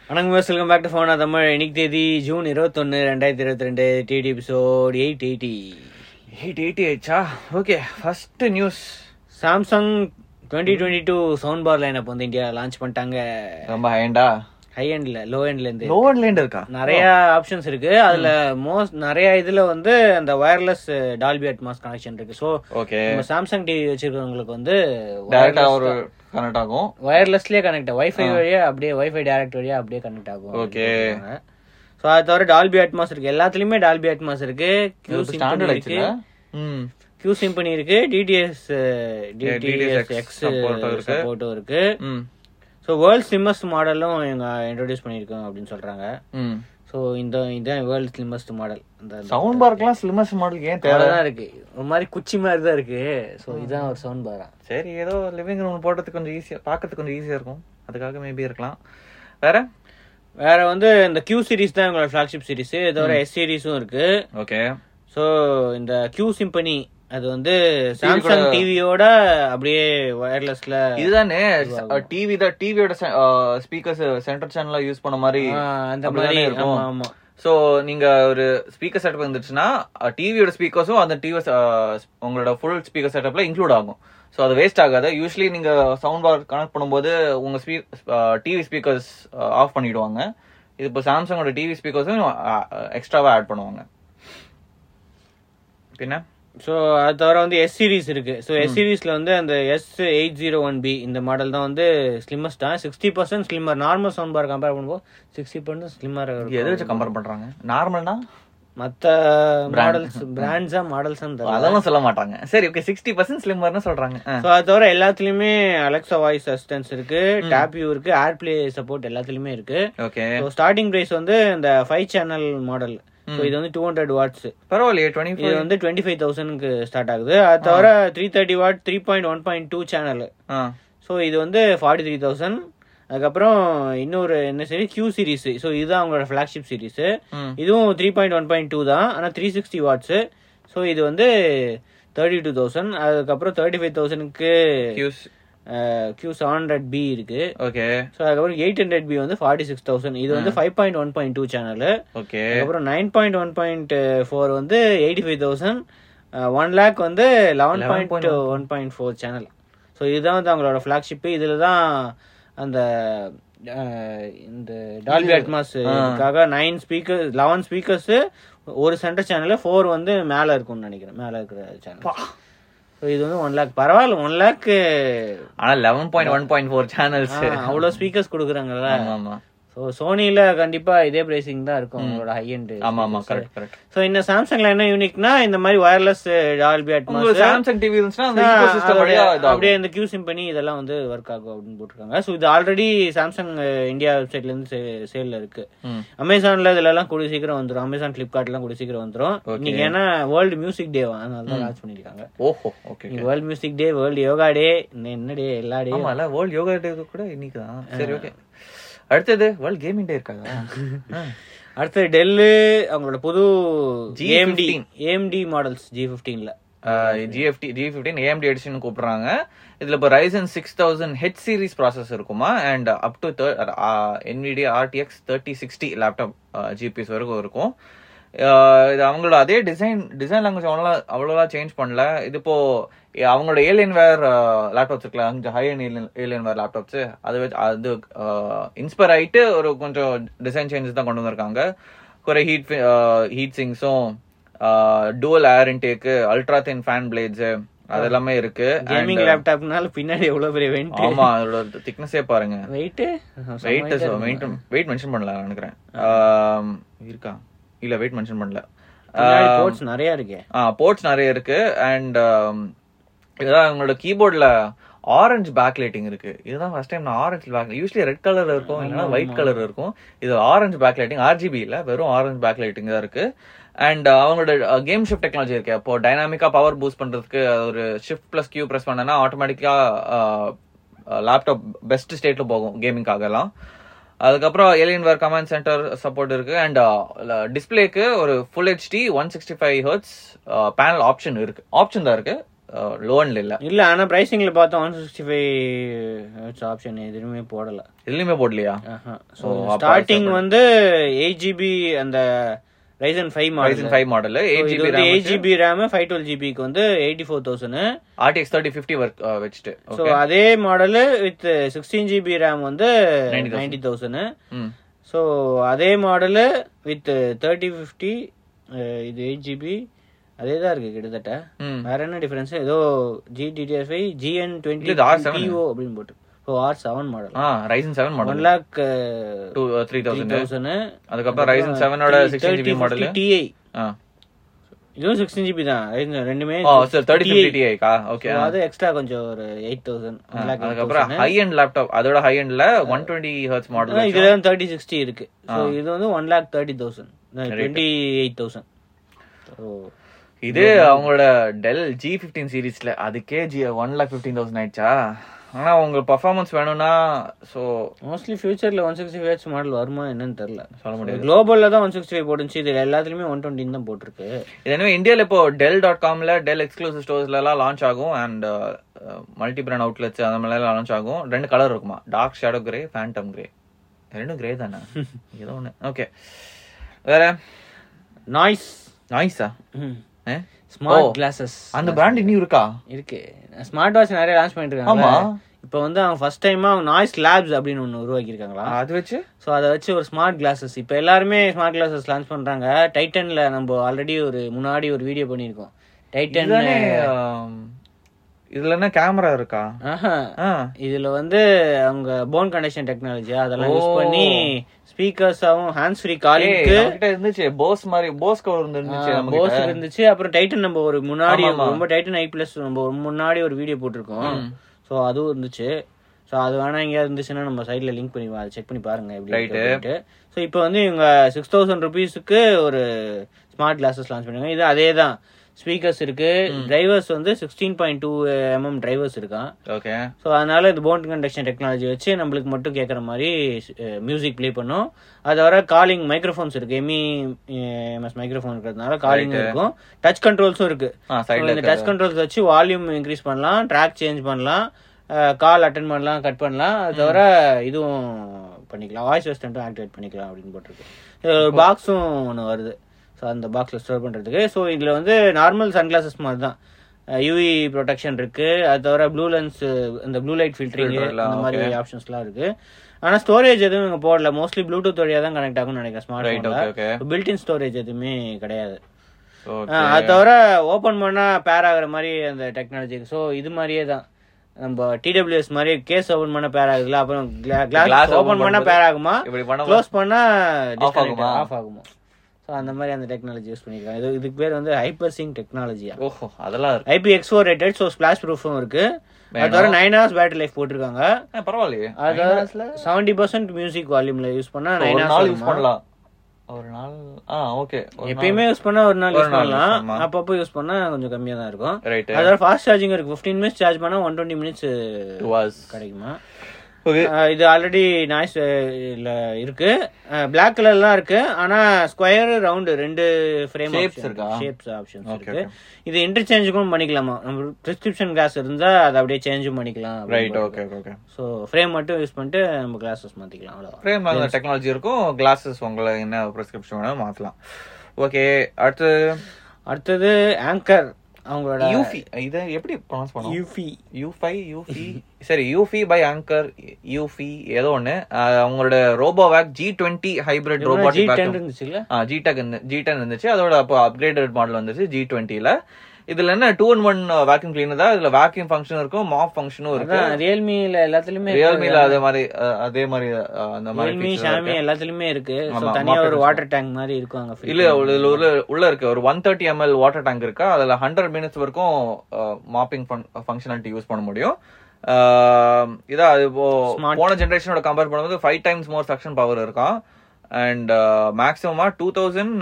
வணக்கம் miss welcome back to ஃபோனா தமிழ் இன்னைக்கு தேதி ஜூன் இருபத்தொன்னு ரெண்டாயிரத்தி இருபத்தி ரெண்டு DD episode eight eighty eight eighty ஆயிடுச்சா okay first news Samsung twenty twenty two sound bar line வந்து இந்தியா லான்ச் பண்ணிட்டாங்க ரொம்ப ஹைண்டா ஹை எண்ட்ல லோ எண்ட்ல இருந்து லோ லேண்ட் இருக்கா நிறைய ஆப்ஷன்ஸ் இருக்கு அதுல மோஸ்ட் நிறைய இதுல வந்து அந்த வயர்லெஸ் டால்பி அட்மாஸ் கனெக்ஷன் இருக்கு ஸோ ஓகே நம்ம சாம்சங் டிவி வச்சிருக்கவங்களுக்கு வந்து டைரக்டா ஒரு கனெக்ட் ஆகும் வயர்லெஸ்லயே கனெக்ட் வைஃபை வழியா அப்படியே வைஃபை டைரக்ட் வழியா அப்படியே கனெக்ட் ஆகும் Okay. ஸோ அது தவிர டால்பி அட்மாஸ் இருக்கு எல்லாத்துலயுமே டால்பி அட்மாஸ் இருக்கு கியூ ஸ்டாண்டர்ட் சிம்பனி இருக்கு ஆயிடுச்சுல ம் கியூ சிம்பனி இருக்கு DTS DTS DTS X X support உம் இருக்கு. சப்போர்ட்டும் இருக்கு ம் ஸோ வேர்ல்ட் ஸ்லிம்மஸ்ட் மாடலும் இவங்க இன்ட்ரோடியூஸ் பண்ணியிருக்கோம் அப்படின்னு சொல்றாங்க ம் ஸோ இந்த இதுதான் வேர்ல்ட் ஸ்லிம்மஸ்ட் மாடல் அந்த சவுண்ட் பார்க்கலாம் ஸ்லிம்மஸ்ட் மாடல் ஏன் தேவை தான் இருக்கு ஒரு மாதிரி குச்சி மாதிரி தான் இருக்கு ஸோ இதுதான் ஒரு சவுண்ட் பாரா சரி ஏதோ லிவிங் ரூம் போடுறதுக்கு கொஞ்சம் ஈஸியா பார்க்கறதுக்கு கொஞ்சம் ஈஸியா இருக்கும் அதுக்காக மேபி இருக்கலாம் வேற வேற வந்து இந்த கியூ சீரிஸ் தான் உங்களோட ஃபிளாக்ஷிப் சீரிஸ் இதோட எஸ் சீரிஸும் இருக்கு ஓகே ஸோ இந்த கியூ சிம்பனி அது வந்து சாம்சங் டிவியோட அப்படியே வயர்லெஸ்ல இதுதானே டிவி தான் டிவியோட ஸ்பீக்கர்ஸ் சென்டர் சேனல்ல யூஸ் பண்ண மாதிரி அந்த அப்படிதானே மாதிரி இருக்கும். ஆமா ஆமா சோ நீங்க ஒரு ஸ்பீக்கர் செட்டப் வந்துச்சுன்னா டிவியோட ஸ்பீக்கர்ஸும் அந்த டிவி உங்களோட ஃபுல் ஸ்பீக்கர் செட்டப்ல இன்க்ளூட் ஆகும் ஸோ அது வேஸ்ட் ஆகாது யூஸ்வலி நீங்க சவுண்ட் பார் கனெக்ட் பண்ணும்போது உங்க ஸ்பீ டிவி ஸ்பீக்கர்ஸ் ஆஃப் பண்ணிடுவாங்க இது இப்போ சாம்சங்கோட டிவி ஸ்பீக்கர்ஸும் எக்ஸ்ட்ராவா ஆட் பண்ணுவாங்க பின்ன ஸோ அது தவிர வந்து எஸ் சீரிஸ் இருக்கு ஸோ எஸ் சீரிஸ்ல வந்து அந்த S eight zero one B இந்த மாடல் தான் வந்து ஸ்லிம்மஸ்ட் தான் sixty percent slimmer normal sound bar compare பண்ணும்போது சிக்ஸ்டி பர்சன்ட் ஸ்லிம்மர் எதை வச்சு கம்பேர் பண்றாங்க நார்மல்னா மற்ற மாடல்ஸ் பிராண்ட்ஸா மாடல்ஸ் அதெல்லாம் சொல்ல மாட்டாங்க சரி ஓகே சிக்ஸ்டி பர்சன்ட் ஸ்லிம்மர்னு சொல்றாங்க ஸோ அது தவிர எல்லாத்துலயுமே அலெக்சா வாய்ஸ் அசிஸ்டன்ஸ் இருக்கு டேப் வியூ இருக்கு ஏர் பிளே சப்போர்ட் எல்லாத்துலயுமே இருக்கு ஓகே ஸோ ஸ்டார்டிங் பிரைஸ் வந்து இந்த ஃபைவ் சேனல் மாடல் ஸோ இது வந்து டூ ஹண்ட்ரட் வாட்ஸ் பரவாயில்லையே டுவெண்ட்டி இது வந்து டுவெண்ட்டி ஃபைவ் தௌசண்ட்க்கு ஸ்டார்ட் ஆகுது அது தவிர three thirty watt three point one point two channel so இது வந்து ஃபார்ட்டி த்ரீ தௌசண்ட் அதுக்கப்புறம் இன்னொரு என்ன சரி கியூ சீரிஸ் ஸோ இதுதான் அவங்களோட ஃபிளாக்ஷிப் சீரிஸ் ம். இதுவும் three point one point two தான் ஆனால் த்ரீ சிக்ஸ்டி வாட்ஸு ஸோ இது வந்து தேர்ட்டி டூ தௌசண்ட் அதுக்கப்புறம் தேர்ட்டி ஃபைவ் தௌசண்ட்க்கு Qs Q seven hundred B இருக்கு ஓகே ஸோ அதுக்கப்புறம் எயிட் ஹண்ட்ரட் பி வந்து ஃபார்ட்டி சிக்ஸ் தௌசண்ட் இது வந்து five point one point two channel okay அதுக்கப்புறம் nine point one point four வந்து eighty five thousand one lakh வந்து eleven point one point four channel so இதுதான் வந்து அவங்களோட ஃபிளாக்ஷிப்பு இதில் தான் அந்த அஹ், இந்த டால்பி அட்மாஸ் இதுக்காக நைன் ஸ்பீக்கர் லெவன் ஸ்பீக்கர்ஸ் ஒரு சென்டர் சேனல் ஃபோர் வந்து மேலே இருக்கும்னு நினைக்கிறேன் மேலே இருக்கிற சேனல் ஸோ இது வந்து ஒன் லேக் பரவாயில்ல ஒன் லேக் ஆனா eleven point one point four channels அவ்வளோ ஸ்பீக்கர்ஸ் கொடுக்குறாங்கல்ல ஆமா ஆமா ஸோ சோனியில் கண்டிப்பா இதே பிரைசிங் தான் இருக்கும் அவங்களோட ஹை எண்ட் ஆமா ஆமா கரெக்ட் கரெக்ட் ஸோ இந்த சாம்சங்ல என்ன யூனிக்னா இந்த மாதிரி வயர்லெஸ் டால்பி உங்களுக்கு அட்மாஸ் சாம்சங் டிவி இருந்துச்சுன்னா அந்த ecosystem வழியா இதாகும். அப்படியே இந்த கியூ சிம்பனி இதெல்லாம் வந்து ஒர்க் ஆகும் அப்படின்னு போட்டிருக்காங்க ஸோ இது ஆல்ரெடி சாம்சங் இந்தியா வெப்சைட்ல இருந்து சேல்ல இருக்கு ம். அமேசான்ல இதுல எல்லாம் கூடிய சீக்கிரம் வந்துரும் அமேசான் பிளிப்கார்ட்ல எல்லாம் கூடிய சீக்கிரம் வந்துரும் இன்னைக்கு ஏன்னா வேர்ல்டு மியூசிக் டே அதனால தான் லான்ச் பண்ணிருக்காங்க ஓஹோ okay world music day world yoga day என்ன டே எல்லா டே ஆமால வேர்ல்ட் யோகா டே கூட இன்னைக்கு தான் சரி ஓகே அடுத்தது வேர்ல்ட் கேமிங் டே இருக்காதா அடுத்து டெல்லு அவங்களோட புது G15. AMD AMD models G ஃபிஃப்டீன்ல GFT G fifteen AMD edition கூப்பிடுறாங்க இதுல இப்போ Ryzen six thousand H series process இருக்குமா and up to Nvidia RTX thirty sixty laptop GPUs வரைக்கும் இருக்கும் அஹ் இது அவங்களோட அதே டிசைன் டிசைன் லாங்குவேஜ் அவ்வளோ அவ்வளோவா சேஞ்ச் பண்ணல இது இப்போ அவங்களோட ஏலியன் வேர் லேப்டாப்ஸ் இருக்குல்ல அங்கே high and Alienware laptops அது வச்சு அது இன்ஸ்பயர் ஆயிட்டு ஒரு கொஞ்சம் டிசைன் சேஞ்சஸ் தான் கொண்டு வந்திருக்காங்க குறை ஹீட் ஹீட் சிங்ஸும் dual air intake ultra thin fan blades அது எல்லாமே இருக்கு கேமிங் லேப்டாப்னால பின்னாடி எவ்வளவு பெரிய வெயிட் ஆமா அதோட திக்னஸே பாருங்க வெயிட் வெயிட் வெயிட் மென்ஷன் பண்ணல நினைக்கிறேன் ஆம், இருக்கா இல்ல வெயிட் மென்ஷன் பண்ணல போர்ட்ஸ் நிறைய இருக்கே போர்ட்ஸ் நிறைய இருக்கு அண்ட் இதுதான் அவங்களோட கீபோர்ட்ல ஆரஞ்சு பேக் லைட்டிங் இருக்கு இதுதான் ஃபர்ஸ்ட் டைம் நான் ஆரஞ்சு பேக் யூஸ்வலி ரெட் கலர்ல இருக்கும் இல்லைன்னா ஒயிட் கலர் இருக்கும் இது ஆரஞ்சு பேக் லைட்டிங் ஆர்ஜிபி இல்ல வெறும் ஆரஞ்சு பேக் லைட்டிங் தான் இருக்கு அண்ட் அவங்களோட கேம் ஷிஃப்ட் டெக்னாலஜி இருக்கு அப்போ டைனாமிக்கா பவர் பூஸ்ட் பண்றதுக்கு ஒரு ஷிஃப்ட் பிளஸ் கியூ பிரஸ் பண்ணனா ஆட்டோமேட்டிக்கா லேப்டாப் பெஸ்ட் ஸ்டேட்ல போகும் கேமிங்காக எல்லாம் அதுக்கப்புறம் Alienware command centre support இருக்கு அண்ட் டிஸ்பிளேக்கு ஒரு full HD one sixty five hertz panel option இருக்கு ஆப்ஷன் தான் இருக்கு லோன்ல இல்ல இல்ல ஆனா பிரைசிங்ல பார்த்தா ஒன் சிக்ஸ்டி ஃபைவ் ஆப்ஷன் எதுவுமே போடல எதுலயுமே போடலையா ஸோ ஓ, அப்ப ஸ்டார்டிங் வந்து எயிட் ஜிபி அந்த Ryzen five model Ryzen five model eight இது ஜிபி வந்து eight GB RAM five twelve ஜிபிக்கு வந்து eighty four thousand RTX thirty fifty work வச்சுட்டு ஸோ அதே model with sixteen GB RAM வந்து 90,000. நைன்டி தௌசண்ட் ம் ஸோ அதே மாடலு வித் தேர்ட்டி ஃபிஃப்டி இது எயிட் ஜிபி அதே தான் இருக்கு கிட்டத்தட்ட ம் வேற என்ன டிஃபரன்ஸ் ஏதோ G DTS five GN twenty இது R7. பிஓ அப்படின்னு போட்டு ஸோ ஆர் செவன் மாடல் ஆ Ryzen seven one model lakh two three three thousand thousand அதுக்கப்புறம் ரைசன் செவனோட சிக்ஸ்டீன் ஜிபி மாடல் டிஐ ஆ இதுவும் சிக்ஸ்டீன் ஜிபி தான் Ryzen ரெண்டுமே ஓ சார் தேர்ட்டி ஃபிஃப்டி டிஐக்கா ஓகே So, அது எக்ஸ்ட்ரா கொஞ்சம் ஒரு எயிட் தௌசண்ட் அதுக்கப்புறம் ஹை எண்ட் லேப்டாப் அதோட ஹை எண்ட்ல ஒன் டுவெண்ட்டி ஹர்ட்ஸ் மாடல் இதுல வந்து தேர்ட்டி சிக்ஸ்டி இருக்கு ஸோ இது வந்து one lakh thirty thousand twenty eight thousand இது அவங்களோட டெல் ஜி ஃபிஃப்டீன் சீரீஸ்ல அதுக்கே G one lakh fifteen thousand ஆயிடுச்சா ஆனா உங்களுக்கு பர்ஃபார்மன்ஸ் வேணும்னா சோ மோஸ்ட்லி ஃபியூச்சர்ல ஒன் சிக்ஸ்டி ஃபைவ் மாடல் வருமா என்னன்னு தெரியல சொல்ல முடியாது குளோபல்ல தான் ஒன் சிக்ஸ்டி ஃபைவ் போட்டுச்சு இதுல எல்லாத்துலயுமே ஒன் டுவெண்ட்டி தான் போட்டிருக்கு இது எனவே இந்தியால இப்போ டெல் டாட் காம்ல டெல் எக்ஸ்க்ளூசிவ் ஸ்டோர்ஸ்ல எல்லாம் லான்ச் ஆகும் அண்ட் மல்டி பிராண்ட் அவுட்லெட்ஸ் அந்த மாதிரி எல்லாம் லான்ச் ஆகும் ரெண்டு கலர் இருக்குமா dark shadow grey phantom grey ரெண்டும் கிரே தானே ஏதோ ஒண்ணு ஓகே வேற நாய்ஸ் நாய்ஸா ஸ்மார்ட் ஓ. கிளாஸஸ் அந்த பிராண்ட் இன்னும் இருக்கா இருக்கு ஸ்மார்ட் வாட்ச் நிறைய லான்ச் பண்ணிட்டு ஆமா இருக்காங்க இப்போ வந்து அவங்க ஃபர்ஸ்ட் டைமா அவங்க நாய்ஸ் லேப்ஸ் அப்படின்னு ஒன்று உருவாக்கி இருக்காங்களா அது வச்சு ஸோ அதை வச்சு ஒரு ஸ்மார்ட் கிளாஸஸ் இப்போ எல்லாருமே ஸ்மார்ட் கிளாஸஸ் லான்ச் பண்றாங்க டைட்டன்ல நம்ம ஆல்ரெடி ஒரு முன்னாடி ஒரு வீடியோ பண்ணியிருக்கோம் டைட்டன் இதுதானே, ஆம், இதுல என்ன கேமரா இருக்கா ஆஹா ஆ, இதுல வந்து அவங்க போன் கனெக்ஷன் டெக்னாலஜி அதெல்லாம் யூஸ் ஓ. பண்ணி ஸ்பீக்கர்ஸாவும் ஹேண்ட்ஸ் ஃப்ரீ ஏய், காலிங்க்கு நம்மகிட்ட இருந்துச்சு போஸ் மாதிரி போஸ் கவர் இருந்துச்சு நம்ம போஸ் இருந்துச்சு அப்புறம் டைட்டன் நம்ம ஒரு முன்னாடி ஆமா, ஆமா. ரொம்ப டைட்டன் ஐ பிளஸ் நம்ம ஒரு முன்னாடி ஒரு வீடியோ போட்டிருக்கோம் ஸோ அதுவும் இருந்துச்சு ஸோ அது வேணா எங்கேயாவது இருந்துச்சுன்னா நம்ம சைடில் லிங்க் பண்ணி அதை செக் பண்ணி பாருங்க Right. எப்படி ஸோ இப்போ வந்து இவங்க சிக்ஸ் தௌசண்ட் ருபீஸுக்கு ஒரு ஸ்மார்ட் கிளாஸஸ் லான்ச் பண்ணுவாங்க இது அதே தான் ஸ்பீக்கர்ஸ் இருக்கு டிரைவர்ஸ் வந்து sixteen point two MM drivers இருக்கான் ஓகே ஸோ அதனால இது போன் கண்டக்ஷன் டெக்னாலஜி வச்சு நம்மளுக்கு மட்டும் கேட்குற மாதிரி மியூசிக் ப்ளே பண்ணும் அது வர காலிங் மைக்ரோஃபோன்ஸ் இருக்கு எம்இ எம்எஸ் மைக்ரோஃபோன் இருக்கிறதுனால காலிங் இருக்கும் டச் கண்ட்ரோல்ஸும் இருக்கு ஆ So, சைடுல இந்த டச் கண்ட்ரோல்ஸ் வச்சு வால்யூம் இன்க்ரீஸ் பண்ணலாம் ட்ராக் சேஞ்ச் பண்ணலாம் கால் அட்டன் பண்ணலாம் கட் பண்ணலாம் அது தவிர இதுவும் பண்ணிக்கலாம் வாய்ஸ் அசிஸ்டண்ட்டும் ஆக்டிவேட் பண்ணிக்கலாம் அப்படின்னு போட்டிருக்கு இதுல ஒரு பாக்ஸும் ஒன்று வருது ஸோ அந்த பாக்ஸில் ஸ்டோர் பண்ணுறதுக்கு ஸோ இதில் வந்து நார்மல் சன்கிளாசஸ் மாதிரி தான் யூவி ப்ரொடெக்ஷன் இருக்கு அது தவிர ப்ளூ லென்ஸ் இந்த ப்ளூ லைட் ஃபில்டரிங் Filter எல்லாம், இந்த மாதிரி ஆப்ஷன்ஸ்லாம் இருக்கு ஆனா ஸ்டோரேஜ் எதுவும் இங்க போடல மோஸ்ட்லி ப்ளூடூத் வழியா தான் கனெக்ட் ஆகும்னு நினைக்கிறேன் smart right okay okay built in storage எதுவுமே கிடையாது ஓகே ஆ, அது தவிர ஓபன் பண்ணா பேர் ஆகுற மாதிரி அந்த டெக்னாலஜி ஸோ இது மாதிரியே தான் நம்ம டிடபிள்யூஎஸ் மாதிரி கேஸ் ஓபன் பண்ண பேர் ஆகுதுல அப்புறம் Glass கிளாஸ் open ஓபன் பண்ணா பண்ணும்போது பேர் ஆகுமா இப்படி பண்ண க்ளோஸ் பண்ணா Off ஆகுமா? ஆஃப் ஆகுமா ஸோ அந்த மாதிரி அந்த டெக்னாலஜி யூஸ் பண்ணிருக்காங்க இது இதுக்கு பேர் வந்து ஹைப்பர் சிங் டெக்னாலஜியா ஓஹோ அதெல்லாம் இருக்கு IP X four rated so splash ப்ரூஃபும் இருக்கு அது தவிர நைன் ஹவர்ஸ் பேட்டரி லைஃப் போட்டிருக்காங்க ஆ, பரவாயில்லையே அது செவன்டி பர்சன்ட் மியூசிக் வால்யூம்ல யூஸ் பண்ணா ஒரு நைன் நாள் ஹவர்ஸ் யூஸ் பண்ணலாம் ஒரு நாள் ஆ ஓகே எப்பயுமே யூஸ் பண்ணா ஒரு நாள் ஒரு யூஸ் நாள் பண்ணலாம் use பண்ணலாம். அப்பப்போ யூஸ் பண்ணா கொஞ்சம் கம்மியா தான் இருக்கும் ரைட் அதோட ஃபாஸ்ட் சார்ஜிங் இருக்கு 15 மினிட்ஸ் சார்ஜ் பண்ணா one twenty minutes two hours கிடைக்குமா ஓகே அஹ் இது ஆல்ரெடி நாய்ஸ் இருக்கு பிளாக் கலர்லாம் இருக்கு ஆனா ஸ்கொயர் ரவுண்டு ரெண்டு ஃப்ரேம் Shapes இருக்கா? ஷேப்ஸ் ஆப்ஷன்ஸ் Okay, இருக்கு இது இன்டர்சேஞ்சுக்கும் பண்ணிக்கலாமா நம்ம பிரிஸ்கிரிப்ஷன் கிளாஸ் இருந்தா அதை அப்படியே சேஞ்சும் பண்ணிக்கலாம் right okay okay so frame மட்டும் யூஸ் பண்ணிட்டு நம்ம கிளாஸஸ் மாத்திக்கலாம் அவ்வளோதான் ஃப்ரேம் அந்த டெக்னாலஜி இருக்கும் கிளாஸஸ் உங்களை என்ன ப்ரிஸ்கிரிப்ஷன் வேணாலும் மாத்தலாம் ஓகே அடுத்து அடுத்தது ஆங்கர் அவங்களோட யூஃபி இதை எப்படி ப்ரொனவுன்ஸ் பண்ணுவோம் யூஃபி யூஃபை யூஃபி சரி யூஃபி பை ஆங்கர் யூஃபி ஏதோ ஒன்று அவங்களோட RoboVac G twenty hybrid G robotic ten இருந்துச்சுல்ல ஜி டெக் ஜி டென் இருந்துச்சு அதோட அப்போ அப்கிரேடட் மாடல் வந்துச்சு ஜி டுவெண்ட்டில இதுல என்ன two and one vacuum cleaner தான் இதுல வேக்யூம் ஃபங்க்ஷன் இருக்கும் மாப் ஃபங்க்ஷனும் இருக்கு அதான் ரியல்மில எல்லாத்துலயுமே ரியல்மில அதே மாதிரி அஹ், அதே மாதிரி அஹ், அந்த மாதிரி ரியல்மி feature ஷாமி இருக்கு. எல்லாத்துலயுமே இருக்கு So, ஆமா, தனியா mop ஒரு it வாட்டர் டேங்க் மாதிரி இருக்கும் அங்க free. இல்ல உள்ள உள்ள- உள்ள உள்ள இருக்கு ஒரு one thirty ML water tank இருக்கா அதுல ஹண்ட்ரட் மினிட்ஸ் வரைக்கும் மாப்பிங் ஃபங்க்ஷனாலிட்டி யூஸ் பண்ண முடியும் அஹ், இதான் அது இப்போ Smart. போன ஜென்ரேஷனோட கம்பேர் பண்ணும்போது five times more suction power இருக்கான் அண்ட் மேக்ஸிமமா டூ தௌசண்ட்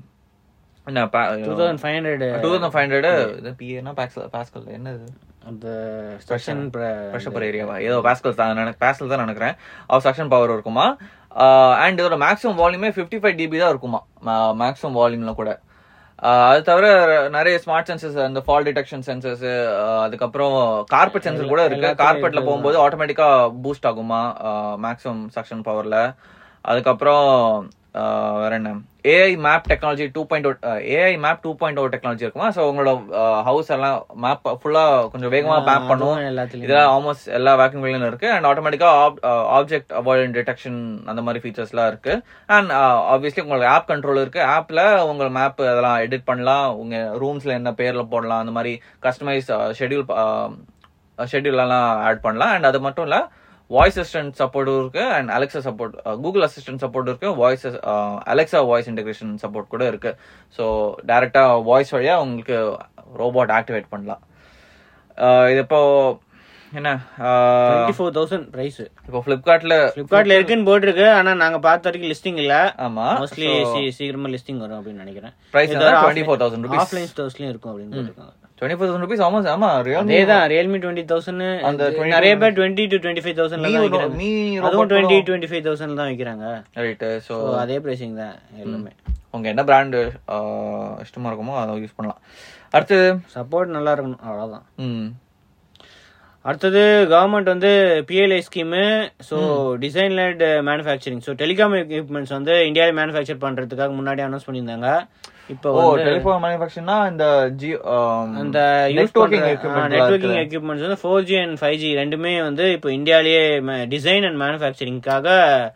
என்ன 2500 டூ தௌசண்ட் ஃபைவ் ஹண்ட்ரட் இது பிஏனா பாஸ்கல் என்ன இது அந்த செக்ஷன் ப்ரெஷர் பர் ஏரியாவா ஏதோ பாஸ்கல் தான் நினைக்க பாஸ்கல் தான் நினைக்கிறேன் அவர் சக்ஷன் பவர் இருக்குமா அண்ட் இதோட மேக்ஸிமம் வால்யூமே ஃபிஃப்டி ஃபைவ் டிபி தான் இருக்குமா மேக்ஸிமம் வால்யூம்ல கூட ஆஹ் அது தவிர நிறைய ஸ்மார்ட் சென்சர்ஸ் அந்த ஃபால் டிடெக்ஷன் சென்சர்ஸ் அதுக்கப்புறம் கார்பெட் சென்சர் கூட இருக்கு எல்லாத்துலயும் கார்பெட்ல இருக்கு. போகும்போது ஆட்டோமேட்டிக்கா பூஸ்ட் ஆகுமா மேக்ஸிமம் சக்ஷன் பவர்ல அதுக்கப்புறம் ஆஹ் வேற என்ன AI map technology two point AI map two point ஓ டெக்னாலஜி இருக்குமா ஸோ உங்களோட ஹவுஸ் எல்லாம் மேப் ஃபுல்லா கொஞ்சம் வேகமா மேப் பண்ணும் அதுவும் எல்லாத்துலயும் இதெல்லாம் ஆல்மோஸ்ட் எல்லா வேக்யூம் கிளீனரும் இருக்கு அண்ட் ஆட்டோமேட்டிக்கா ஆப்ஜெக்ட் அவாய்ட் டிடெக்ஷன் அந்த மாதிரி ஃபீச்சர்ஸ்லாம் இருக்கு அண்ட் ஆப்வியஸ்லி உங்களுக்கு ஆப் கண்ட்ரோல் இருக்கு ஆப்ல உங்க மேப் அதெல்லாம் எடிட் பண்ணலாம் உங்க ரூம்ஸ்ல என்ன பேர்ல போடலாம் அந்த மாதிரி கஸ்டமைஸ் ஷெட்யூல் ஷெட்யூல் எல்லாம் ஆட் பண்ணலாம் அண்ட் அது மட்டும் இல்ல வாய்ஸ் அசிஸ்டன்ட் சப்போர்ட்டும் இருக்கு and Alexa support Google assistant support இருக்கு voice Alexa voice integration support கூட இருக்கு ஸோ டைரக்டா வாய்ஸ் வழியா உங்களுக்கு ரோபோட் ஆக்டிவேட் பண்ணலாம் ஆஹ் இது இப்போ என்ன டுவெண்ட்டி ஃபோர் தௌசண்ட் பிரைஸ் இப்போ பிளிப்கார்ட்ல ஃபிளிப்கார்ட்ல இருக்குன்னு போட்டிருக்கு ஆனா நாங்க பார்த்த வரைக்கும் லிஸ்டிங் இல்ல ஆமா மோஸ்ட்லி சீக்கிரமா லிஸ்டிங் வரும் அப்படின்னு நினைக்கிறேன் price twenty four thousand rupees offline ஸ்டோர்ஸ்லயும் இருக்கும் அப்படின்னு போட்டிருக்காங்க டுவெண்ட்டி ஃபோர் தௌசண்ட் ருபீஸ் ஆமா ஆமா ரியல்மி அதேதான் ரியல்மி டுவெண்ட்டி தௌசண்ட் அந்த 20 நிறைய பேர் டுவெண்ட்டி டு டுவெண்ட்டி ஃபைவ் தௌசண்ட்ல தான் மீ விற்கிறாங்க மீ அதுவும் டுவெண்ட்டி டுவெண்ட்டி ஃபைவ் தௌசண்ட் தான் விற்கிறாங்க ரைட் ஸோ ஸோ அதே பிரைசிங் தான் எல்லாமே உங்க என்ன பிராண்ட் இஷ்டமா இருக்குமோ அதை யூஸ் பண்ணலாம் அடுத்து சப்போர்ட் நல்லா இருக்கணும் அவ்வளவுதான் ம் அடுத்தது கவர்மெண்ட் வந்து PLI scheme so design led manufacturing so telecom equipments வந்து இந்தியாவில் மேனுஃபேக்சர் பண்றதுக்காக முன்னாடி அனௌன்ஸ் பண்ணியிருந்தாங்க இப்போ ஓ வந்து டெலிஃபோன் மேனுஃபேக்சரிங்னா இந்த ஜி அந்த யூஸ் நெட்வொர்க்கிங் நெட்வொர்க்கிங் எக்யூப்மெண்ட்ஸ் வந்து four G and five G ரெண்டுமே வந்து இப்போ இந்தியாலேயே டிசைன் அண்ட் மேனுஃபேக்சரிங்காக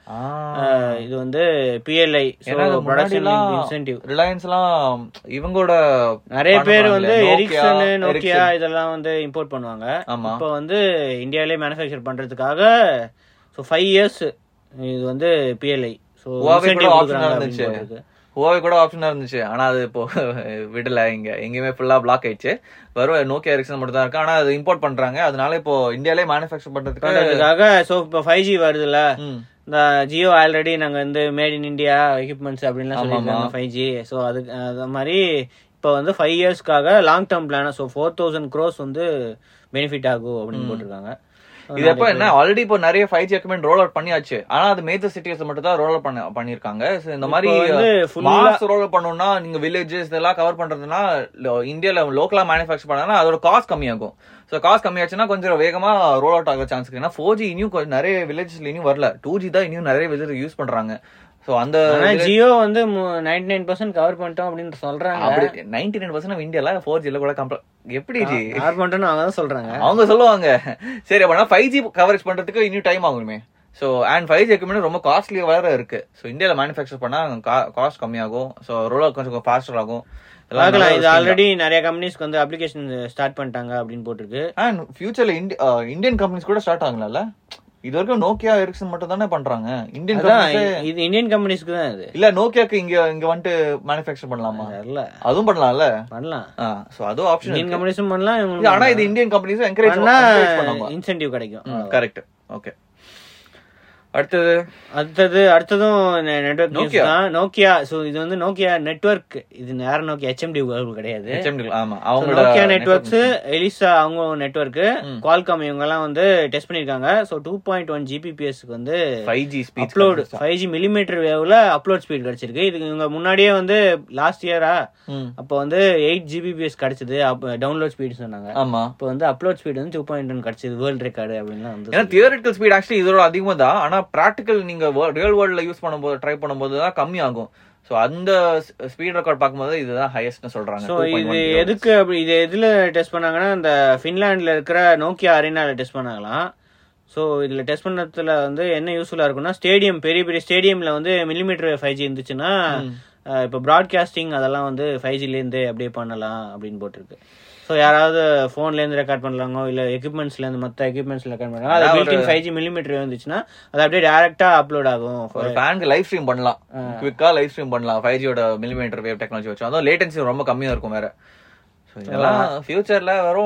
இது வந்து பிஎல்ஐ ஏன்னா இது ப்ரொடக்ஷன் முன்னாடிலாம் இன்சென்டிவ் ரிலையன்ஸ்லாம் இவங்களோட நிறைய பேர் வந்து பண்ணுவாங்களே, எரிக்சன் Nokia, நோக்கியா Ericsson. இதெல்லாம் வந்து இம்போர்ட் பண்ணுவாங்க ஆமா இப்போ வந்து இந்தியாவிலே மேனுஃபேக்சர் பண்றதுக்காக ஸோ ஃபைவ் இயர்ஸ் இது வந்து பிஎல்ஐ ஸோ Huawei கூட option இருந்துச்சு. ஹுவாவே கூட ஆப்ஷனா இருந்துச்சு ஆனா அது இப்போ விடல இங்க எங்கேயுமே ஃபுல்லா பிளாக் ஆயிடுச்சு வெறும் நோக்கியா எரிக்சன் மட்டும் தான் இருக்கு ஆனா அது இம்போர்ட் பண்றாங்க அதனால இப்போ இந்தியாலே மேனுஃபேக்சர் பண்றதுக்கு பண்றதுக்காக ஸோ இப்போ ஃபைவ் ஜி வருதுல்ல ம். இந்த ஜியோ ஆல்ரெடி நாங்க வந்து மேட் இன் இந்தியா எக்யூப்மெண்ட்ஸ் அப்படின்லாம் சொல்லியிருக்காங்க ஃபைவ் ஜி ஸோ அதுக்கு அது மாதிரி இப்போ வந்து ஃபைவ் இயர்ஸ்க்காக long term plan so four thousand crores வந்து பெனிஃபிட் ஆகும் அப்படின்னு போட்டிருக்காங்க இது எப்ப என்ன ஆல்ரெடி இப்போ நிறைய five G equipment roll out பண்ணியாச்சு ஆனா அது மேஜர் சிட்டிஸ்ல மட்டும் தான் ரோல் அவுட் பண்ண பண்ணிருக்காங்க So, இந்த மாதிரி இப்போ வந்து full ஆ- மாஸ் ரோல் அவுட் பண்ணணும்னா நீங்க வில்லேஜஸ் இதெல்லாம் கவர் பண்றதுன்னா lo- இந்தியால லோக்கலா மேனுஃபேக்சர் பண்ணா அதோட காஸ்ட் கம்மியாகும் ஸோ காஸ்ட் கம்மியாச்சுன்னா கொஞ்சம் வேகமா ரோல் அவுட் ஆக சான்ஸ் இருக்கு ஏன்னா ஃபோர் ஜி இனியும் கொஞ்சம் நிறைய வில்லேஜஸ்ல இனியும் வரல டூ ஜி தான் இனியும் நிறைய வில்லேஜ் யூஸ் பண்றாங்க ஸோ அந்த ஆனா ஜியோ வந்து நைன்டி நைன் பர்சன்ட் கவர் பண்ணிட்டோம் அப்படின்னு சொல்றாங்க அப்படி நைன்டி நைன் பர்சன்ட் இந்தியால ஃபோர் ஜில கூட கம்பேர் எப்படி ஜி கவர் பண்ணிட்டோம் அவங்க தான் சொல்றாங்க அவங்க சொல்லுவாங்க சரி அப்பனா ஃபைவ் ஜி கவரேஜ் பண்றதுக்கு இன்னும் டைம் ஆகுமே so and five G equipment ரொம்ப காஸ்ட்லியா வேற இருக்கு ஸோ இந்தியாவில் மேனுஃபேக்சர் பண்ணா காஸ்ட் கம்மியாகும் ஸோ ரோல் கொஞ்சம் ஃபாஸ்டர் ஆகும் பார்க்கலாம் இது ஆல்ரெடி நிறைய கம்பெனிஸ்க்கு வந்து அப்ளிகேஷன் ஸ்டார்ட் பண்ணிட்டாங்க அப்படின்னு போட்டிருக்கு அண்ட் ஃபியூச்சர்ல இந்தியன் கம்பெனிஸ் கூட ஸ்டார்ட் ஆகலாம்ல இது வரைக்கும் நோக்கியா எரிக்சன் மட்டும் தானே பண்றாங்க இந்தியன் அதான் கம்பெனிஸ் இது இந்தியன் கம்பெனிஸ்க்கு தான் இது இல்ல நோக்கியாக்கு இங்க இங்க வந்துட்டு மேனுஃபேக்சர் பண்ணலாமா தெரியல அதுவும் பண்ணலாம்ல பண்ணலாம் ஸோ அதுவும் ஆப்ஷன் இந்தியன் கம்பெனிஸும் பண்ணலாம் இது இவங்களும் ஆனா இது இந்தியன் கம்பெனிஸும் என்கரேஜ் பண்ணா பண்ணுவாங்க இன்சென்டிவ் கிடைக்கும் கரெக்ட் ஓகே அடுத்தது அடுத்தது அடுத்ததும் நெட்வொர்க் நியூஸ் Nokia. தான் நோக்கியா சோ இது வந்து நோக்கியா நெட்வொர்க் இது நேரம் நோக்கியா ஹெச்எம்டி கிடையாது HMD ஆமா So, அவங்களோட நோக்கியா நெட்வொர்க்ஸ் எலிசா அவங்க நெட்வொர்க் ம். குவால்காம் இவங்க எல்லாம் வந்து டெஸ்ட் பண்ணிருக்காங்க சோ டூ பாயிண்ட் ஒன் ஜிபிபிஎஸ்க்கு வந்து five G speed upload five G millimetre வேவ்ல அப்லோட் ஸ்பீட் கிடைச்சிருக்கு இதுக்கு இவங்க முன்னாடியே வந்து லாஸ்ட் இயரா அப்போ வந்து எயிட் ஜிபிபிஎஸ் கிடைச்சது டவுன்லோட் ஸ்பீட் சொன்னாங்க ஆமா இப்போ வந்து அப்லோட் ஸ்பீட் வந்து டூ பாயிண்ட் ஒன் கிடைச்சது வேர்ல்ட் ரெக்கார்டு அப்படின்லாம் வந்து ஏன்னா தியரிட்டிக்கல் ஸ்பீட் ஆக்சுவலி இதோட அதிகமா தான் ஆனா பிராக்டிக்கல் நீங்க ரியல் வேர்ல்ட்ல யூஸ் பண்ணும்போது ட்ரை பண்ணும்போது தான் கம்மி ஆகும் சோ அந்த ஸ்பீட் ரெக்கார்ட் பார்க்கும்போது இதுதான் ஹையஸ்ட்னு சொல்றாங்க ஸோ 2.1 இது gigahertz. எதுக்கு அப்படி இது எதுல டெஸ்ட் பண்ணாங்கன்னா இந்த ஃபின்லாண்ட்ல இருக்கிற நோக்கியா அரேனால டெஸ்ட் பண்ணாங்களாம் ஸோ இதுல டெஸ்ட் பண்ணதுல வந்து என்ன யூஸ்ஃபுல்லா இருக்கும்னா ஸ்டேடியம் பெரிய பெரிய ஸ்டேடியம்ல வந்து மில்லிமீட்டர் ஃபைவ் ஜி இருந்துச்சுன்னா அஹ், இப்போ ப்ராட்காஸ்டிங் அதெல்லாம் வந்து ஃபைவ் ஜிலேருந்து அப்படியே பண்ணலாம் அப்படின்னு போட்டிருக்கு ஸோ யாராவது ஃபோன்ல இருந்து ரெக்கார்ட் பண்ணலாமோ இல்ல எக்யூப்மெண்ட்ஸ்ல இருந்து மற்ற எக்யூப்மெண்ட்ஸ்ல ரெக்கார்ட் பண்ணலாம் அது அதாவது பில்டின் ஃபைவ் ஜி மில்லிமீட்டர் வந்துச்சுன்னா அது அப்படியே டேரக்டா அப்லோட் ஆகும் ஒரு ஃபேனுக்கு லைவ் ஸ்ட்ரீம் பண்ணலாம் குவிக்கா லைவ் ஸ்ட்ரீம் பண்ணலாம் ஃபைவ் ஜியோட மில்லிமீட்டர் வேவ் டெக்னாலஜி வச்சு அதுவும் லேட்டன்சி ரொம்ப கம்மியா இருக்கும் வேற So, இதெல்லாம் ஃபியூச்சர்ல வரும்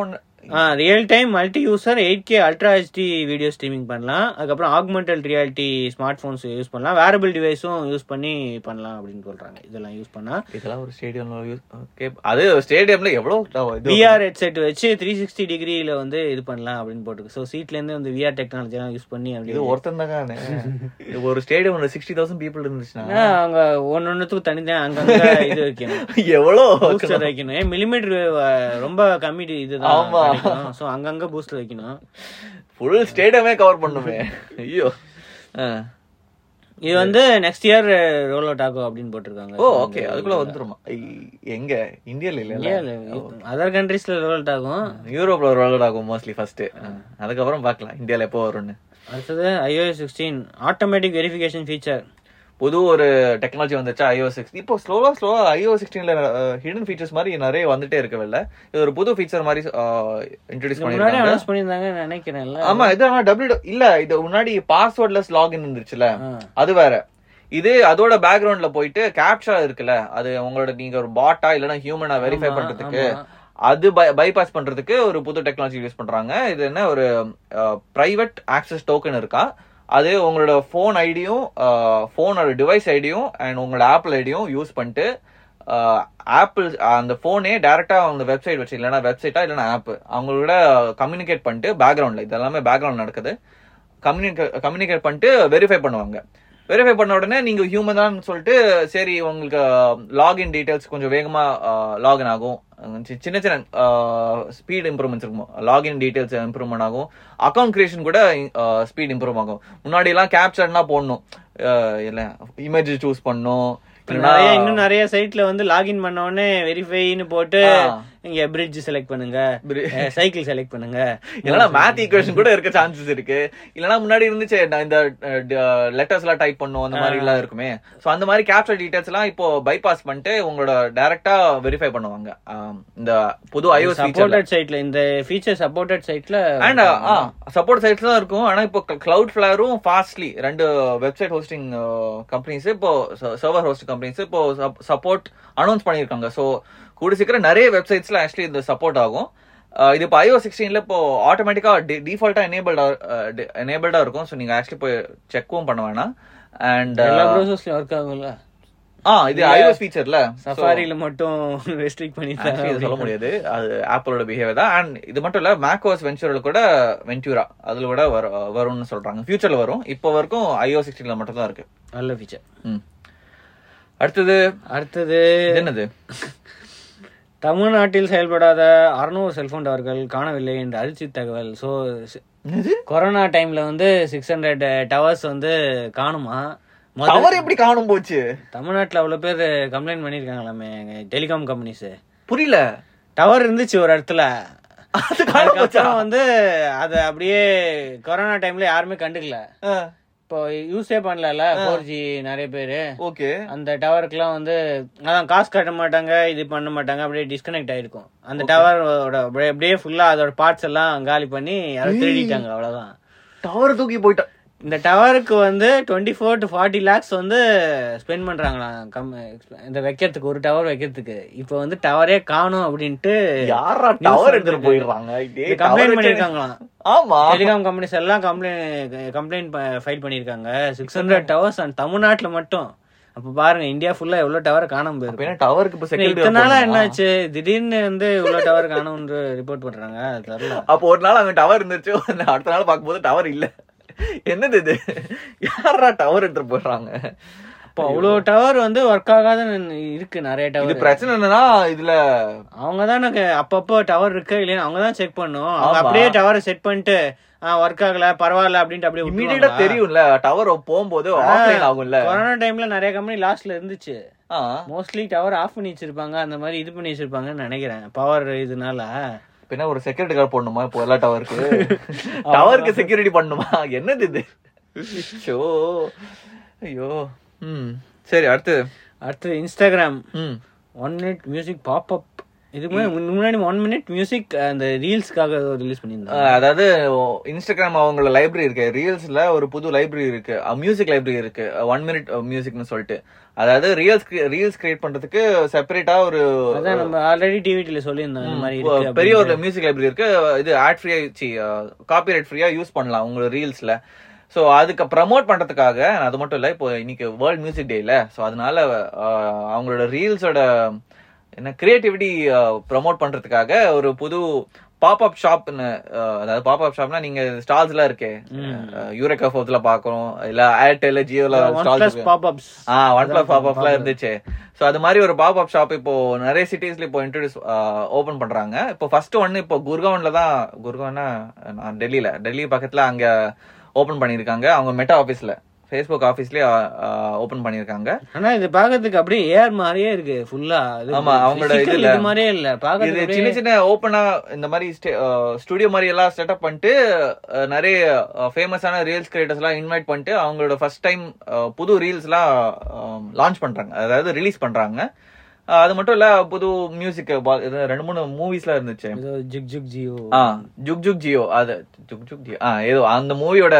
real time multi user eight K ultra HD video streaming பண்ணலாம் அதுக்கப்புறம் augmented reality smart phones use பண்ணலாம் வேரபிள் டிவைஸும் யூஸ் பண்ணி பண்ணலாம் அப்படின்னு சொல்றாங்க இதெல்லாம் யூஸ் பண்ணா இதெல்லாம் ஒரு ஸ்டேடியம்ல யூஸ் அது ஸ்டேடியம்ல எவ்வளவு இது விஆர் ஹெட்செட் வச்சு த்ரீ சிக்ஸ்டி டிகிரியில வந்து இது பண்ணலாம் அப்படின்னு போட்டுருக்கு ஸோ சீட்ல இருந்து வந்து விஆர் டெக்னாலஜி எல்லாம் யூஸ் பண்ணி இது அப்படி ஒருத்தன் தானே இது ஒரு ஸ்டேடியம் சிக்ஸ்டி தௌசண்ட் பீப்புள் இருந்துச்சுன்னா ஏன்னா அவங்க ஒன்னொன்னுத்துக்கும் தனிதான் அங்கங்க இது வைக்கணும் எவ்வளோ பூஸ்டர் வைக்கணும் ஏன் மில்லிமீட்டர் ரொம்ப கம்மி இதுதான் ஆமா. ஸோ அங்கங்க பூஸ்டர் வைக்கணும் ஃபுல் ஸ்டேடியமே கவர் பண்ணுமே ஐயோ ஆ. இது வந்து நெக்ஸ்ட் இயர் ரோல் அவுட் ஆகும் அப்படின்னு போட்டிருக்காங்க ஓ ஓகே அதுக்குள்ள வந்துருமா ஐ, எங்க இந்தியால இல்ல அதர் கண்ட்ரீஸ்ல ரோல் அவுட் ஆகும் யூரோப்ல ஒரு ரோல் ஆகும் மோஸ்ட்லி ஃபர்ஸ்ட் அதுக்கப்புறம் பார்க்கலாம் இந்தியால எப்போ வரும்னு அடுத்தது iOS sixteen automatic verification feature புது ஒரு டெக்னாலஜி வந்துச்சா ஐஓ சிக்ஸ் இப்போ ஸ்லோவா ஸ்லோவா ஐஓ சிக்ஸ்டீன்ல ஹிடன் ஃபீச்சர்ஸ் மாதிரி நிறைய வந்துட்டே இருக்கவில்ல இது ஒரு புது ஃபீச்சர் மாதிரி இன்ட்ரடியூஸ் முன்னாடி பண்ணிருக்காங்க அனௌன்ஸ் பண்ணியிருந்தாங்கன்னு நினைக்கிறேன்ல ஆமா இது ஆனா டபிள்யூ இல்ல இது முன்னாடி பாஸ்வேர்ட்லெஸ் லாகின் இருந்துச்சுல ஆ. அது வேற இது அதோட பேக்ரவுண்ட்ல போயிட்டு கேப்சா இருக்குல்ல அது உங்களோட நீங்க ஒரு பாட்டா இல்லனா ஹியூமனா வெரிஃபை ஆமா, பண்றதுக்கு ஆமா. அது பைபாஸ் பண்றதுக்கு ஒரு புது டெக்னாலஜி யூஸ் பண்றாங்க இது என்ன ஒரு பிரைவேட் ஆக்சஸ் டோக்கன் இருக்கா அது உங்களோட ஃபோன் ஐடியும் ஃபோனோட டிவைஸ் ஐடியும் அண்ட் உங்களோட ஆப்பிள் ஐடியும் யூஸ் பண்ணிட்டு ஆப்பிள் அந்த ஃபோனே டேரக்டா அவங்க வெப்சைட் வச்சு இல்லைன்னா வெப்சைட்டா இல்லைன்னா ஆப் அவங்களோட கம்யூனிகேட் பண்ணிட்டு பேக்ரவுண்ட்ல இது எல்லாமே பேக்ரவுண்ட் நடக்குது கம்யூனிகே கம்யூனிகேட் பண்ணிட்டு வெரிஃபை பண்ணுவாங்க வெரிஃபை பண்ண உடனே நீங்க ஹியூமன் தான் சொல்லிட்டு சரி உங்களுக்கு லாகின் டீடைல்ஸ் கொஞ்சம் வேகமா லாகின் ஆகும் சி- சின்ன சின்ன ஸ்பீட் இம்ப்ரூவ்மெண்ட்ஸ் இருக்கும் லாகின் டீடைல்ஸ் இம்ப்ரூவ்மெண்ட் ஆகும் அக்கௌண்ட் கிரியேஷன் கூட ஸ்பீட் இம்ப்ரூவ் ஆகும் முன்னாடி எல்லாம் கேப்சர்னா போடணும் அஹ் இல்ல இமேஜ் சூஸ் பண்ணும் இல்லைன்னா- நிறைய இன்னும் நிறைய சைட்ல வந்து லாகின் பண்ண உடனே வெரிஃபைன்னு போட்டு ஆ. இங்க பிரிட்ஜ் செலக்ட் பண்ணுங்க Bri- சைக்கிள் செலக்ட் பண்ணுங்க இல்லனா மேத் ஈக்குவேஷன் கூட இருக்க சான்சஸ் இருக்கு இல்லனா முன்னாடி இருந்துச்சு நான் இந்த லெட்டர்ஸ் எல்லாம் டைப் பண்ணும் அந்த மாதிரி எல்லாம் இருக்குமே சோ அந்த மாதிரி கேப்சர் டீடைல்ஸ் எல்லாம் இப்போ பைபாஸ் பண்ணிட்டு உங்களோட டைரக்டா வெரிஃபை பண்ணுவாங்க ஆம், இந்த புது iOS ஃபீச்சர்ல சப்போர்ட்டட் சைட்ல இந்த ஃபீச்சர் சப்போர்ட்டட் சைட்ல அண்ட் சப்போர்ட் சைட்ஸ் தான் இருக்கும் ஆனா இப்போ கிளவுட் ஃபிளவரும் ஃபாஸ்ட்லி ரெண்டு வெப்சைட் ஹோஸ்டிங் கம்பெனிஸ் இப்போ சர்வர் ஹோஸ்டிங் கம்பெனிஸ் இப்போ சப்போர்ட் அனௌன்ஸ் பண்ணியிருக்காங்க ஸோ கூடி சீக்கிரம் நிறைய வெப்சைட்ஸ்ல ஆக்சுவலி இந்த சப்போர்ட் ஆகும் அஹ் இது இப்போ ஐஓ சிக்ஸ்டீன்ல இப்போ ஆட்டோமேட்டிக்கா டிஃபால்ட்டா எனேபிள்டா எனேபிள்டா இருக்கும் ஸோ நீங்க ஆக்சுவலி போய் செக்வும் பண்ண வேணாம் அண்ட் எல்லா ப்ரௌசர்ஸ்லயும் ஒர்க் ஆகும்ல ஆ இது ஐஓஎஸ் ஃபீச்சர்ல சஃபாரில மட்டும் ரெஸ்ட்ரிக்ட் Actually இது சொல்ல பண்ணிருக்காங்க முடியாது அது ஆப்பிளோட பிஹேவியர் தான் அண்ட் இது மட்டும் இல்ல மேக்ஓஎஸ் வென்ச்சூரில் கூட வென்ச்சூரா அதுல கூட வர வரும்னு சொல்றாங்க ஃபியூச்சர்ல வரும் இப்போ வரைக்கும் ஐஓ சிக்ஸ்டீன்ல மட்டும் தான் இருக்கு நல்ல ஃபீச்சர் ம். அடுத்தது அடுத்தது இது என்னது தமிழ்நாட்டில் செயல்படாத அறுநூறு செல்போன் டவர்கள் காணவில்லை என்ற அதிர்ச்சி தகவல் ஸோ கொரோனா டைம்ல வந்து சிக்ஸ் ஹண்ட்ரட் டவர்ஸ் வந்து காணுமா மொத- டவர் எப்படி காணும் போச்சு தமிழ்நாட்டுல அவ்வளவு பேர் கம்ப்ளைண்ட் பண்ணிருக்காங்களாமே டெலிகாம் கம்பெனிஸ் புரியல டவர் இருந்துச்சு ஒரு இடத்துல அது காணும் போச்சா அதுக்கப்புறம் வந்து அத அப்படியே கொரோனா டைம்ல யாருமே கண்டுக்கல இப்போ யூஸே பண்ணல ஃபோர் ஜி நிறைய பேரு ஓகே அந்த டவருக்குலாம் வந்து அதான் காசு கட்ட மாட்டாங்க இது பண்ண மாட்டாங்க அப்படியே டிஸ்கனெக்ட் ஆயிருக்கும் அந்த டவரோட அப்படியே ஃபுல்லா அதோட பார்ட்ஸ் எல்லாம் காலி பண்ணி யாரோ திருடிட்டாங்க அவ்வளவுதான் டவர் தூக்கி போயிட்டா இந்த டவருக்கு வந்து twenty four to forty lakhs வந்து ஸ்பெண்ட் பண்றாங்களாம் கம் இந்த வைக்கிறதுக்கு ஒரு டவர் வைக்கிறதுக்கு இப்போ வந்து டவரே காணும் அப்படின்ட்டு யாரா News டவர் வந்திருக்கு. எடுத்துட்டு போயிடுறாங்க டேய், tower கம்ப்ளைண்ட் வச்சு- பண்ணிருக்காங்களாம் ஆமா டெலிகாம் கம்பெனிஸ் எல்லாம் கம்ப்ளைண்ட் கம்ப்ளைண்ட் ஃபைல் பண்ணிருக்காங்க சிக்ஸ் ஹண்ட்ரட் டவர்ஸ் அண்ட் தமிழ்நாட்டுல மட்டும் அப்ப பாருங்க இந்தியா ஃபுல்லா எவ்வளவு டவர் காணாம அப்ப போயிருக்கு என்ன டவருக்கு இப்ப இத்தனை செக்யூரிட்டி நாளா என்னாச்சு திடீர்னு வந்து இவ்வளவு டவர் காணும்னு ரிப்போர்ட் பண்றாங்க அது தெரியல அப்போ ஒரு நாள் அங்க டவர் இருந்துச்சு அடுத்த நாள் பார்க்கும்போது டவர் இல்ல என்னது இது யாரா டவர் எடுத்துட்டு போடுறாங்க இப்போ அவ்வளவு டவர் வந்து ஒர்க் ஆகாத இருக்கு நிறைய இது டவர் பிரச்சனை என்னன்னா இதுல அவங்க தான் எனக்கு அப்பப்போ டவர் இருக்கு இல்லையா அவங்க தான் செக் பண்ணும் அவங்க ஆமா. அப்படியே டவரை செட் பண்ணிட்டு ஒர்க் ஆகல பரவாயில்ல அப்படின்ட்டு அப்படியே இமீடியட்டா விட்டுருவாங்களா? தெரியும்ல டவர் போகும்போது ஆஃப்லைன் ஆகும்ல கொரோனா டைம்ல நிறைய கம்பெனி லாஸ்ட்ல இருந்துச்சு ஆ. மோஸ்ட்லி டவர் ஆஃப் பண்ணி வச்சிருப்பாங்க அந்த மாதிரி இது பண்ணி வச்சிருப்பாங்கன்னு நினைக்கிறேன் பவர் இதுனால பின்ன ஒரு செக்யூரிட்டி கார்டு போடணுமா இப்போ எல்லா டவருக்கு டவருக்கு செக்யூரிட்டி பண்ணணுமா என்னது இது ஷோ ஐயோ ம் சரி அடுத்து அடுத்து இன்ஸ்டாகிராம் ம் one minute music pop up இதுக்கு முன்னாடி முன்னாடி ஒன் மினிட் மியூசிக் அந்த ரீல்ஸ்க்காக ரிலீஸ் பண்ணியிருந்தாங்க அஹ் அதாவது இன்ஸ்டாகிராம் அவங்களோட லைப்ரரி இருக்கு ரீல்ஸ்ல ஒரு புது லைப்ரரி இருக்கு மியூசிக் லைப்ரரி இருக்கு ஒன் மினிட் மியூசிக்னு சொல்லிட்டு அதாவது ரீல்ஸ் ரீல்ஸ் கிரியேட் பண்றதுக்கு செப்பரேட்டா ஒரு அதான் நம்ம ஆல்ரெடி டிவிடில சொல்லியிருந்தோம் இந்த மாதிரி இருக்கு பெரிய ஒரு மியூசிக் லைப்ரரி இருக்கு இது ஆட் ஃப்ரீயா காப்பிரைட் ஃப்ரீயா யூஸ் பண்ணலாம் உங்களோட ரீல்ஸ்ல ஸோ அதுக்கு ப்ரமோட் பண்றதுக்காக அது மட்டும் இல்ல இப்போ இன்னைக்கு வேர்ல்ட் மியூசிக் டே இல்ல ஸோ அதனால அஹ், அவங்களோட ரீல்ஸோட என்ன கிரியேட்டிவிட்டி ப்ரமோட் பண்றதுக்காக ஒரு புது பாப் அப் ஷாப்னு அதாவது பாப் அப் ஷாப்னா நீங்க ஸ்டால்ஸ் எல்லாம் இருக்கே யூரேக்கா ஃபோர்த்ல பாக்குறோம் இல்ல ஏர்டெல் ஜியோல one stalls plus pop ups ஆ ஒன் பிளஸ் பாப் அப்லாம் இருந்துச்சு சோ அது மாதிரி ஒரு பாப் அப் ஷாப் இப்போ நிறைய சிட்டிஸ்ல இப்போ இன்ட்ரோடியூஸ் ஓபன் பண்றாங்க இப்போ ஃபர்ஸ்ட் ஒன்னு இப்போ குர்கான்ல தான் குர்கான்னா நான் டெல்லியில டெல்லி பக்கத்துல அங்க ஓபன் பண்ணிருக்காங்க அவங்க மெட்டா ஆபீஸ்ல ஃபேஸ்புக் ஆபீஸ்லயே ஓபன் பண்ணிருக்காங்க ஆனா இது பாக்கிறதுக்கு அப்படியே ஏர் மாதிரியே இருக்கு ஃபுல்லா ஆமா, அவங்களோட physical இதுல- இது மாதிரியே இல்ல இது பாக்கிறதுக்கு சின்ன சின்ன ஓப்பனா இந்த மாதிரி ஸ்டுடியோ மாதிரி எல்லாம் செட்டப் பண்ணிட்டு அஹ், நிறைய ஃபேமஸான ரீல்ஸ் கிரியேட்டர்ஸ் எல்லாம் இன்வைட் பண்ணிட்டு அவங்களோட ஃபர்ஸ்ட் டைம் புது ரீல்ஸ் எல்லாம் லான்ச் பண்றாங்க அதாவது ரிலீஸ் பண்றாங்க அஹ், அது மட்டும் இல்ல புது மியூசிக் ரெண்டு மூணு மூவிஸ்லாம் இருந்துச்சு ஏதோ ஜிக் ஜிக் ஜியோ ஆ ஜுக் ஜுக் ஜியோ அது ஜுக் ஜுக் ஜியோ ஆ ஏதோ அந்த மூவியோட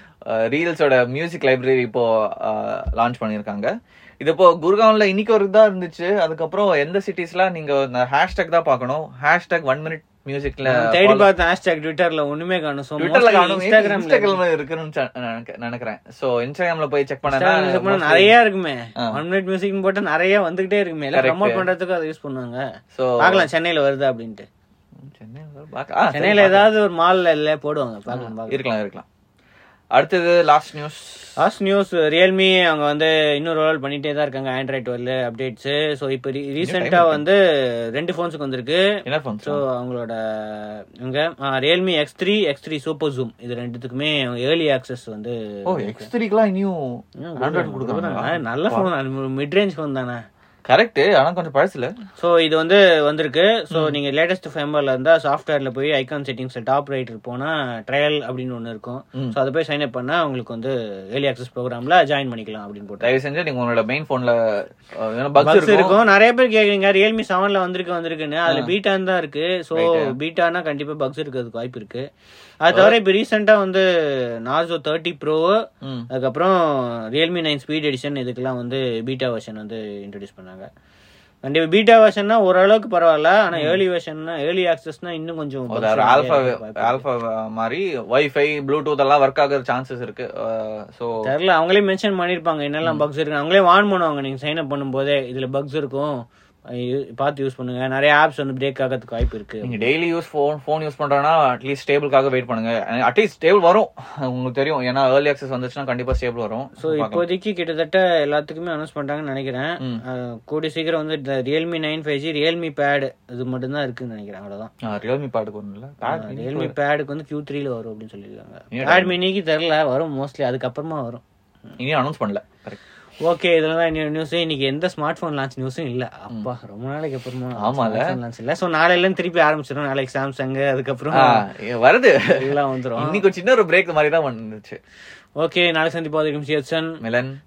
ரீல்ஸோட மியூசிக் லைப்ரரி இப்போ லான்ச் பண்ணிருக்காங்க இது இப்போ குர்கான்ல இன்னைக்கு ஒரு தான் இருந்துச்சு அதுக்கப்புறம் எந்த சிட்டிஸ்லாம் நீங்க ஹேஷ்டேக் தான் பார்க்கணும் ஹேஷ்டேக் ஒன் மினிட் மியூசிக்ல தேடி பார்த்தேன் ஹேஷ்டாக் ட்விட்டர்ல ஒண்ணுமே காணும் சோ ட்விட்டர்ல காணும் இன்ஸ்டாகிராம்ல இன்ஸ்டாகிராம்ல இருக்குன்னு ச- நினைக்க- நினைக்கிறேன் சோ இன்ஸ்டாகிராம்ல போய் செக் பண்ணா நிறைய இருக்குமே ஒன் மினிட் மியூசிக் போட்டு நிறைய வந்துகிட்டே இருக்குமே எல்லாம் Correct. ப்ரமோட் பண்றதுக்கு அதை யூஸ் பண்ணுவாங்க சோ பார்க்கலாம் சென்னையில வருது அப்படின்ட்டு சென்னை பாக்க- ஆ, சரி, சென்னையில ஏதாவது ஒரு மால்ல இல்ல போடுவாங்க பார்க்கலாம் பார்க்கலாம் இருக்கலாம் இருக்கலாம் அடுத்தது last news last news Realme அவங்க வந்து இன்னும் ரோல் பண்ணிட்டே தான் இருக்காங்க ஆண்ட்ராய்ட் டுவெல் அப்டேட்ஸ் ஸோ இப்போ ரீசெண்டா வந்து ரெண்டு ஃபோன்ஸுக்கு வந்திருக்கு என்ன ஃபோன் ஸோ அவங்களோட இவங்க Realme X three X three super zoom இது ரெண்டுத்துக்குமே ஏர்லி ஆக்சஸ் வந்து ஓ எக்ஸ் த்ரீக்குலாம் இனியும் ஆண்ட்ராய்டு கொடுக்குறாங்க கொடுக்குறாங்க. நல்ல ஃபோன் மிட் ரேஞ்ச் ஃபோன் தானே கரெக்ட் ஆனா கொஞ்சம் பழசுல ஸோ இது வந்து வந்திருக்கு ஸோ நீங்க லேட்டஸ்ட் ஃபேம்பர்ல இருந்தா சாஃப்ட்வேர்ல போய் ஐகான் செட்டிங்ஸ் டாப் ரைட்டர் போனா ட்ரையல் அப்படின்னு ஒன்று இருக்கும் ம். ஸோ அதை போய் சைன் அப் பண்ணா உங்களுக்கு வந்து ஏர்லி ஆக்சஸ் ப்ரோக்ராம்ல ஜாயின் பண்ணிக்கலாம் அப்படின்னு போட்டு தயவு செஞ்சு நீங்க உங்களோட மெயின் போன்ல பக்ஸ் பக்ஸ் இருக்கும் இருக்கும் நிறைய பேர் கேக்குறீங்க ரியல்மி செவன்ல வந்திருக்கு வந்திருக்குன்னு அதுல ஆ. பீட்டான் தான் இருக்கு சோ Right. பீட்டானா கண்டிப்பா பக்ஸ் இருக்கிறதுக்கு வாய்ப்பு இருக்கு அது தவிர இப்ப ரீசெண்டா வந்து நார்சோ தேர்ட்டி ப்ரோ ம். அதுக்கப்புறம் ரியல்மி நைன் ஸ்பீட் எடிஷன் இதுக்கெல்லாம் வந்து பீட்டா வெர்ஷன் வந்து இன்ட்ரடியூஸ் பண்ணாங்க கண்டிப்பா பீட்டா வெர்ஷன்னா ஓரளவுக்கு பரவாயில்ல ஆனா ஏர்லி வெர்ஷன்னா ஏர்லி ஆக்சஸ்னா இன்னும் கொஞ்சம் ஒரு bugs ஆல்பா நிறைய இருக்கு. ஆல்பா மாதிரி வைஃபை ப்ளூடூத் எல்லாம் ஒர்க் ஆகுற சான்சஸ் இருக்கு சோ தெரியல அவங்களே மென்ஷன் பண்ணிருப்பாங்க என்னெல்லாம் பக்ஸ் இருக்கு அவங்களே வார்ன் பண்ணுவாங்க நீங்க சைன் அப் பண்ணும்போதே இதுல பக்ஸ் இருக்கும் ஐயோ, பார்த்து யூஸ் பண்ணுங்க நிறைய ஆப்ஸ் வந்து பிரேக் ஆகிறதுக்கு வாய்ப்பு இருக்கு நீங்க daily use phone phone use பண்றோம்னா அட்லீஸ்ட் ஸ்டேபிளுக்காக வெயிட் பண்ணுங்க அட்லீஸ்ட் ஸ்டேபிள் வரும் உங்களுக்கு தெரியும் ஏன்னா ஏர்லி ஆக்சஸ் வந்துச்சுன்னா கண்டிப்பா ஸ்டேபிள் வரும் ஸோ இப்போதைக்கு கிட்டத்தட்ட எல்லாத்துக்குமே அனௌன்ஸ் பண்ணிட்டாங்கன்னு நினைக்கிறேன் ம். அஹ், கூடிய சீக்கிரம் வந்து இந்த Realme nine five G Realme pad இது மட்டும் தான் இருக்குன்னு நினைக்கிறேன் அவ்வளவுதான் ரியல்மி பாட்டுக்கு ஒன்றும் இல்ல ரியல்மி பேடுக்கு வந்து Q3 த்ரீல வரும் அப்படின்னு சொல்லியிருக்காங்க ஏன் பேட் மினிக்கு தெரில வரும் மோஸ்ட்லி அதுக்கப்புறமா வரும் இனியும் அனௌன்ஸ் பண்ணல கரெக்ட் ஓகே இதெல்லாம் தான் இன்னும் நியூஸ் இன்னைக்கு எந்த ஸ்மார்ட் ஃபோன் லான்ச் நியூஸும் இல்ல அப்பா ரொம்ப நாளைக்கு அப்புறமா ஆமால. லான்ச் இல்ல ஸோ நாளையில திருப்பி ஆரம்பிச்சிடும் நாளைக்கு சாம்சங் அதுக்கப்புறம் வருது எல்லாம் வந்துரும் இன்னைக்கு ஒரு சின்ன ஒரு பிரேக் மாதிரி தான் வந்துச்சு ஓகே நாளைக்கு சந்திப்போம் அதுக்கும் சிஎஸ்என் மிலன்